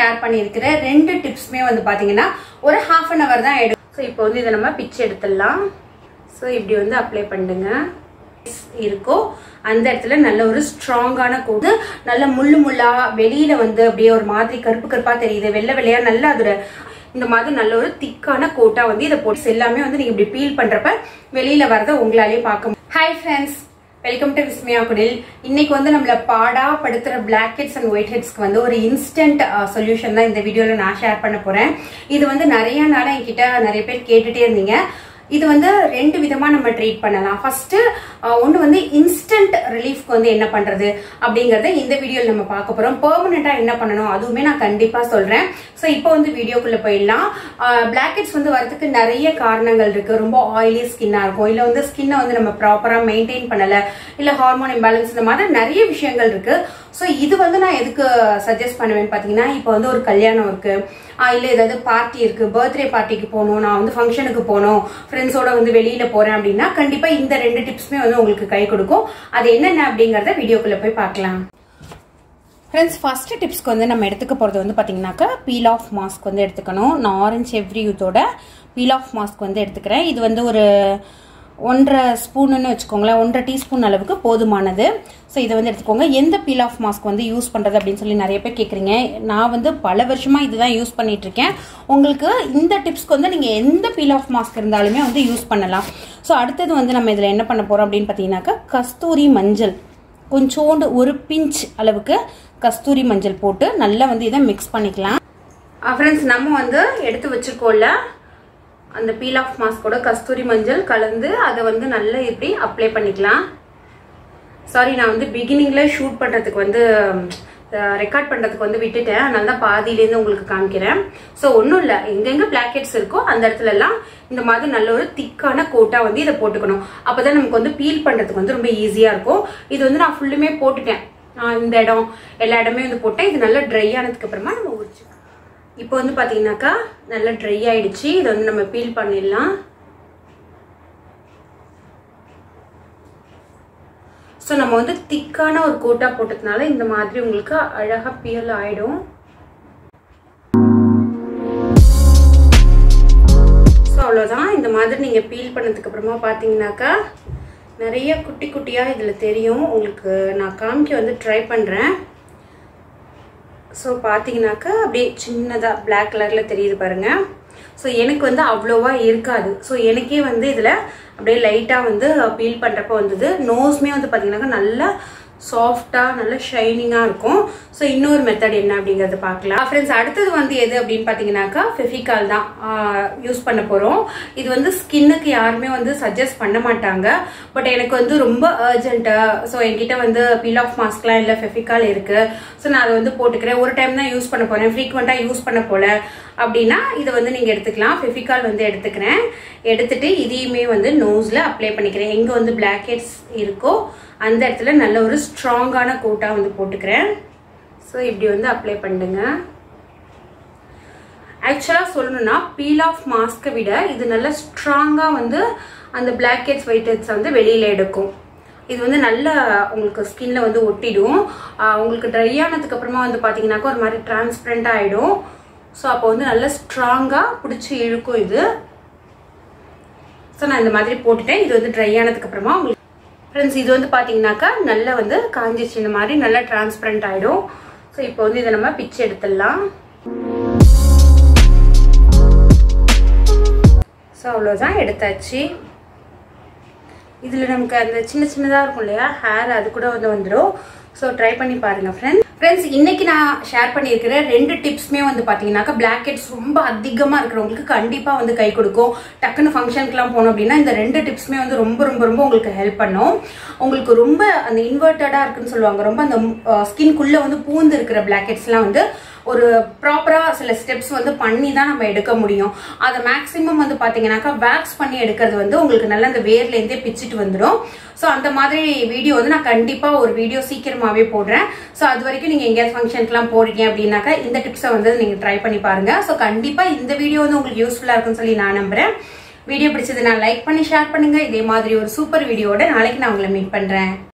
share பண்ணியிருக்கிற ரெண்டு டிப்ஸ்மே வந்து பாத்தீங்கன்னா ஒரு ஹாஃப் அன் அவர் தான் எடுக்கும் ஸோ இப்போ வந்து இதை நம்ம பிச்சு எடுத்துடலாம் ஸோ இப்படி வந்து அப்ளை பண்ணுங்க இருக்கோ அந்த இடத்துல நல்ல ஒரு ஸ்ட்ராங்கான கோடு நல்ல முள்ளு முள்ளா வெளியில வந்து அப்படியே ஒரு மாதிரி கருப்பு கருப்பா தெரியுது வெள்ளை வெள்ளையா நல்லா அதோட இந்த மாதிரி நல்ல ஒரு திக்கான கோட்டா வந்து இதை போட்டு எல்லாமே வந்து நீங்க இப்படி பீல் பண்றப்ப வெளியில வரத உங்களாலே பார்க்க hi friends welcome to Vismiya Kudil இன்னைக்கு வந்து நம்மள பாடா படுத்துற பிளாக் ஹெட்ஸ் அண்ட் ஒயிட் ஹெட்ஸ்க்கு வந்து ஒரு இன்ஸ்டன்ட் சொல்யூஷன் தான் இந்த வீடியோல நான் ஷேர் பண்ண போறேன் இது வந்து நிறைய நாளா என்கிட்ட நிறைய பேர் கேட்டுட்டே இருந்தீங்க இது வந்து ரெண்டு விதமா நம்ம ட்ரீட் பண்ணலாம் ஃபர்ஸ்ட் ஒன்று வந்து இன்ஸ்டன்ட் ரிலீஃப்க்கு வந்து என்ன பண்றது அப்படிங்கறத இந்த வீடியோவில் நம்ம பார்க்க போறோம் பெர்மனண்டா என்ன பண்ணணும் அதுவுமே நான் கண்டிப்பா சொல்றேன் ஸோ இப்போ வந்து வீடியோக்குள்ள போயிடலாம் பிளாக்கெட்ஸ் வந்து வரதுக்கு நிறைய காரணங்கள் இருக்கு ரொம்ப ஆயிலி ஸ்கின்னா இருக்கும் இல்ல வந்து ஸ்கின்னை வந்து நம்ம ப்ராப்பரா மெயின்டைன் பண்ணல இல்ல ஹார்மோன் இம்பேலன்ஸ் இந்த மாதிரி நிறைய விஷயங்கள் இருக்கு ஸோ இது வந்து நான் எதுக்கு சஜஸ்ட் பண்ணுவேன்னு பார்த்தீங்கன்னா இப்போ வந்து ஒரு கல்யாணம் இருக்கு இல்லை ஏதாவது பார்ட்டி இருக்கு பர்த்டே பார்ட்டிக்கு போகணும் நான் வந்து ஃபங்க்ஷனுக்கு போகணும் ஃப்ரெண்ட்ஸோட வந்து வெளியில போறேன் அப்படின்னா கண்டிப்பா இந்த ரெண்டு டிப்ஸுமே வந்து உங்களுக்கு கை கொடுக்கும் அது என்னென்ன அப்படிங்கறத வீடியோக்குள்ள போய் பார்க்கலாம் ஃப்ரெண்ட்ஸ் ஃபர்ஸ்ட் டிப்ஸ்க்கு வந்து நம்ம எடுத்துக்க போகிறது வந்து பார்த்தீங்கன்னாக்கா பீல் ஆஃப் மாஸ்க் வந்து எடுத்துக்கணும் நான் ஆரஞ்ச் எவ்ரி யூத்தோட பீல் ஆஃப் மாஸ்க் வந்து எடுத்துக்கிறேன் இது வந்து ஒரு ஒன்றரை ஸ்பூனுன்னு வச்சுக்கோங்களேன் ஒன்றரை டீஸ்பூன் அளவுக்கு போதுமானது ஸோ இதை வந்து எடுத்துக்கோங்க எந்த பீல் ஆஃப் மாஸ்க் வந்து யூஸ் பண்ணுறது அப்படின்னு சொல்லி நிறைய பேர் கேட்குறீங்க நான் வந்து பல வருஷமாக இதுதான் யூஸ் பண்ணிட்டு இருக்கேன் உங்களுக்கு இந்த டிப்ஸ்க்கு வந்து நீங்கள் எந்த பீல் ஆஃப் மாஸ்க் இருந்தாலுமே வந்து யூஸ் பண்ணலாம் ஸோ அடுத்தது வந்து நம்ம இதில் என்ன பண்ண போகிறோம் அப்படின்னு பார்த்தீங்கன்னாக்கா கஸ்தூரி மஞ்சள் கொஞ்சோண்டு ஒரு பிஞ்ச் அளவுக்கு கஸ்தூரி மஞ்சள் போட்டு நல்லா வந்து இதை மிக்ஸ் பண்ணிக்கலாம் ஃப்ரெண்ட்ஸ் நம்ம வந்து எடுத்து வச்சிருக்கோம்ல அந்த பீல் ஆஃப் மாஸ்கோட கஸ்தூரி மஞ்சள் கலந்து அதை வந்து நல்லா இப்படி அப்ளை பண்ணிக்கலாம் சாரி நான் வந்து பிகினிங்ல ஷூட் பண்றதுக்கு வந்து ரெக்கார்ட் பண்றதுக்கு வந்து விட்டுட்டேன் அதனால தான் பாதியிலேருந்து உங்களுக்கு காமிக்கிறேன் ஸோ ஒன்றும் இல்லை எங்கெங்க பிளாக்கெட்ஸ் இருக்கோ அந்த இடத்துல எல்லாம் இந்த மாதிரி நல்ல ஒரு திக்கான கோட்டா வந்து இதை போட்டுக்கணும் அப்போதான் நமக்கு வந்து பீல் பண்றதுக்கு வந்து ரொம்ப ஈஸியா இருக்கும் இது வந்து நான் ஃபுல்லுமே போட்டுட்டேன் இந்த இடம் எல்லா இடமே வந்து போட்டேன் இது நல்லா ட்ரை ஆனதுக்கு அப்புறமா நம்ம உரிச்சுக்கலாம் இப்போ வந்து பார்த்தீங்கன்னாக்கா நல்லா ட்ரை ஆயிடுச்சு இதை வந்து நம்ம பீல் பண்ணிடலாம் ஸோ நம்ம வந்து திக்கான ஒரு கோட்டா போட்டதுனால இந்த மாதிரி உங்களுக்கு அழகாக பீல் ஆயிடும் ஸோ அவ்வளோதான் இந்த மாதிரி நீங்கள் பீல் பண்ணதுக்கு அப்புறமா பார்த்தீங்கன்னாக்கா நிறைய குட்டி குட்டியாக இதில் தெரியும் உங்களுக்கு நான் காமிக்க வந்து ட்ரை பண்ணுறேன் ஸோ பார்த்தீங்கன்னாக்கா அப்படியே சின்னதாக பிளாக் கலரில் தெரியுது பாருங்க ஸோ எனக்கு வந்து அவ்வளோவா இருக்காது ஸோ எனக்கே வந்து இதில் அப்படியே லைட்டாக வந்து பீல் பண்ணுறப்ப வந்தது நோஸ்மே வந்து பார்த்தீங்கன்னாக்கா நல்லா சாஃப்டாக நல்ல ஷைனிங்காக இருக்கும் ஸோ இன்னொரு மெத்தட் என்ன அப்படிங்கிறத பார்க்கலாம் ஃப்ரெண்ட்ஸ் அடுத்தது வந்து எது அப்படின்னு பார்த்தீங்கன்னாக்கா ஃபெஃபிகால் தான் யூஸ் பண்ண போகிறோம் இது வந்து ஸ்கின்னுக்கு யாருமே வந்து சஜஸ்ட் பண்ண மாட்டாங்க பட் எனக்கு வந்து ரொம்ப அர்ஜென்ட்டாக ஸோ என்கிட்ட வந்து பீல் ஆஃப் மாஸ்க்லாம் இல்லை ஃபெஃபிகால் இருக்குது ஸோ நான் அதை வந்து போட்டுக்கிறேன் ஒரு டைம் தான் யூஸ் பண்ண போகிறேன் ஃப்ரீக்வெண்ட்டாக யூஸ் பண்ண போல அப்படின்னா இதை வந்து நீங்கள் எடுத்துக்கலாம் ஃபெஃபிகால் வந்து எடுத்துக்கிறேன் எடுத்துட்டு இதையுமே வந்து நோஸில் அப்ளை பண்ணிக்கிறேன் எங்கே வந்து பிளாக் ஹெட்ஸ் இருக்கோ அந்த இடத்துல நல்ல ஒரு ஸ்ட்ராங்கான கோட்டாக வந்து போட்டுக்கிறேன் ஸோ இப்படி வந்து அப்ளை பண்ணுங்க ஆக்சுவலாக சொல்லணும்னா பீல் ஆஃப் மாஸ்க்கை விட இது நல்ல ஸ்ட்ராங்காக வந்து அந்த பிளாக் ஹெட்ஸ் ஒயிட் ஹெட்ஸ் வந்து வெளியில் எடுக்கும் இது வந்து நல்ல உங்களுக்கு ஸ்கின்ல வந்து ஒட்டிடும் உங்களுக்கு ட்ரை ஆனதுக்கு அப்புறமா வந்து பார்த்தீங்கன்னாக்கா ஒரு மாதிரி டிரான்ஸ்பரண்டாக ஆகிடும் ஸோ அப்போ வந்து நல்ல ஸ்ட்ராங்காக பிடிச்சி இழுக்கும் இது ஸோ நான் இந்த மாதிரி போட்டுட்டேன் இது வந்து ட்ரை ஆனதுக்கு அப்புறமா உங்களுக்கு ஃப்ரெண்ட்ஸ் இது வந்து பார்த்தீங்கன்னாக்கா நல்லா வந்து காஞ்சிச்சு இந்த மாதிரி நல்லா டிரான்ஸ்பரண்ட் ஆகிடும் ஸோ இப்போ வந்து இதை நம்ம பிச்சு எடுத்துடலாம் ஸோ அவ்வளோதான் எடுத்தாச்சு இதில் நமக்கு அந்த சின்ன சின்னதாக இருக்கும் இல்லையா ஹேர் அது கூட வந்து வந்துடும் ஸோ ட்ரை பண்ணி பாருங்க ஃப்ரெண்ட்ஸ் ஃப்ரெண்ட்ஸ் இன்னைக்கு நான் ஷேர் பண்ணியிருக்கிற ரெண்டு டிப்ஸ்மே வந்து பார்த்தீங்கன்னாக்கா பிளாக் ஹெட்ஸ் ரொம்ப அதிகமாக இருக்கிறவங்களுக்கு கண்டிப்பாக வந்து கை கொடுக்கும் டக்குன்னு ஃபங்க்ஷனுக்குலாம் போனோம் அப்படின்னா இந்த ரெண்டு டிப்ஸ்மே வந்து ரொம்ப ரொம்ப ரொம்ப உங்களுக்கு ஹெல்ப் பண்ணும் உங்களுக்கு ரொம்ப அந்த இன்வெர்ட்டடாக இருக்குன்னு சொல்லுவாங்க ரொம்ப அந்த ஸ்கின்குள்ளே வந்து பூந்து இருக்கிற பிளாக் ஹெட்ஸ்லாம் வந்து ஒரு ப்ராப்பராக சில ஸ்டெப்ஸ் வந்து பண்ணி தான் நம்ம எடுக்க முடியும் அதை மேக்ஸிமம் வந்து பார்த்தீங்கன்னாக்கா வேக்ஸ் பண்ணி எடுக்கிறது வந்து உங்களுக்கு நல்லா அந்த வேர்லேருந்தே பிச்சுட்டு வந்துடும் ஸோ அந்த மாதிரி வீடியோ வந்து நான் கண்டிப்பாக ஒரு வீடியோ சீக்கிரமாகவே போடுறேன் ஸோ அது வரைக்கும் நீங்கள் எங்கேயாவது ஃபங்க்ஷனுக்குலாம் போறீங்க அப்படின்னாக்கா இந்த டிப்ஸை வந்து நீங்கள் ட்ரை பண்ணி பாருங்க ஸோ கண்டிப்பாக இந்த வீடியோ வந்து உங்களுக்கு யூஸ்ஃபுல்லாக இருக்கும்னு சொல்லி நான் நம்புறேன் வீடியோ பிடிச்சது நான் லைக் பண்ணி ஷேர் பண்ணுங்க இதே மாதிரி ஒரு சூப்பர் வீடியோட நாளைக்கு நான் உங்களை மீட் பண்ணுறேன்